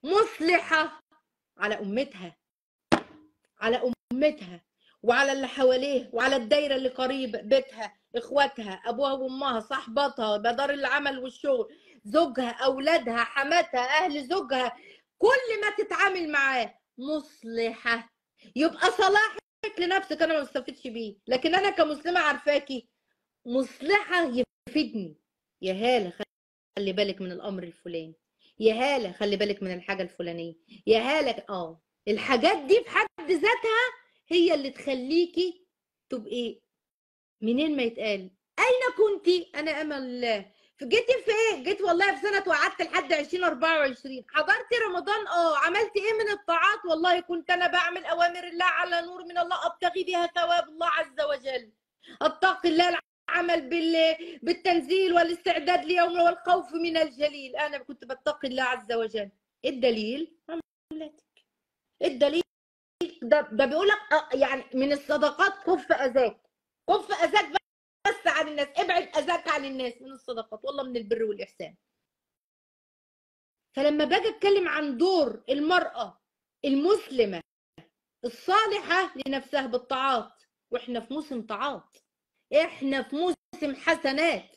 مصلحة على أمتها على أمتها وعلى اللي حواليه وعلى الدايرة اللي قريب بيتها إخواتها أبوها وأمها صاحباتها بدار العمل والشغل زوجها أولادها حماتها أهل زوجها كل ما تتعامل معاه مصلحة يبقى صلاحك لنفسك أنا ما بستفدش بيه لكن أنا كمسلمة عارفاكي مصلحة يفيدني يا هالة خلي بالك من الأمر الفلاني يا هالة خلي بالك من الحاجة الفلانية يا هالة اه الحاجات دي في حد ذاتها هي اللي تخليكي تبقي منين ما يتقال اين كنتي انا امل الله جيتي في ايه جيت والله في سنه وقعدت لحد 2024 حضرتي رمضان اه عملتي ايه من الطاعات والله كنت انا بعمل اوامر الله على نور من الله ابتغي بها ثواب الله عز وجل اتقي الله العمل بال... بالتنزيل والاستعداد ليوم والخوف من الجليل انا كنت بتقي الله عز وجل إيه الدليل عملتك إيه الدليل ده ده بيقول لك يعني من الصدقات كف اذاك كف اذاك بس عن الناس ابعد اذاك عن الناس من الصدقات والله من البر والاحسان فلما باجي اتكلم عن دور المراه المسلمه الصالحه لنفسها بالطاعات واحنا في موسم طاعات احنا في موسم حسنات